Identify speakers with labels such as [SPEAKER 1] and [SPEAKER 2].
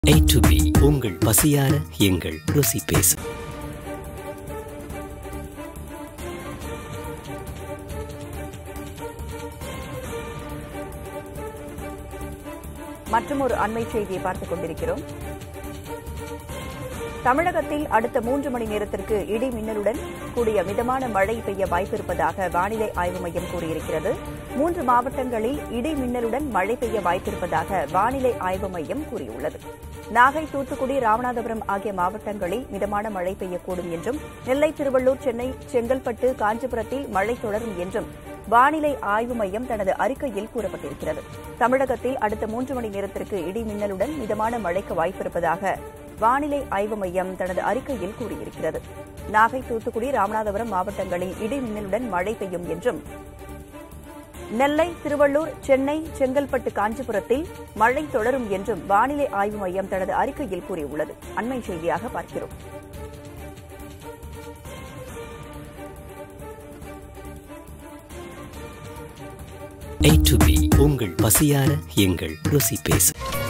[SPEAKER 1] A to B உங்கள் பசியார எங்கள் ருசி பேசும்
[SPEAKER 2] மற்றும் ஒரு அண்மை செய்தியை பார்த்துக் கொண்டிருக்கிறோம் தமிழகத்தில் அடுத்த மூன்று மணி நேரத்திற்கு இடி மின்னலுடன் கூடிய மிதமான மழை பெய்ய வாய்ப்பிருப்பதாக வானிலை ஆய்வு மையம் கூறியிருக்கிறது மூன்று மாவட்டங்களில் இடி மின்னலுடன் மழை பெய்ய வாய்ப்பிருப்பதாக வானிலை ஆய்வு மையம் கூறியுள்ளது நாகை தூத்துக்குடி ராமநாதபுரம் ஆகிய மாவட்டங்களில் மிதமான மழை பெய்யக்கூடும் என்றும் நெல்லை திருவள்ளூர் சென்னை செங்கல்பட்டு காஞ்சிபுரத்தில் மழை தொடரும் என்றும் வானிலை ஆய்வு மையம் தனது அறிக்கையில் கூறப்பட்டிருக்கிறது தமிழகத்தில் அடுத்த மூன்று மணி நேரத்திற்கு இடி மின்னலுடன் மிதமான மழைக்கு வாய்ப்பிருப்பதாக வானிலை ஆய்வு மையம் தனது அறிக்கையில் கூறியிருக்கிறது நாகை தூத்துக்குடி ராமநாதபுரம் மாவட்டங்களில் இடி மின்னலுடன் மழை பெய்யும் என்றும் நெல்லை திருவள்ளூர் சென்னை செங்கல்பட்டு காஞ்சிபுரத்தில் மழை தொடரும் என்றும் வானிலை ஆய்வு மையம் தனது அறிக்கையில் கூறியுள்ளது அண்மை செய்தியாக பார்க்கிறோம்
[SPEAKER 1] A to B உங்கள் பசியார எங்கள் ருசி பேசும்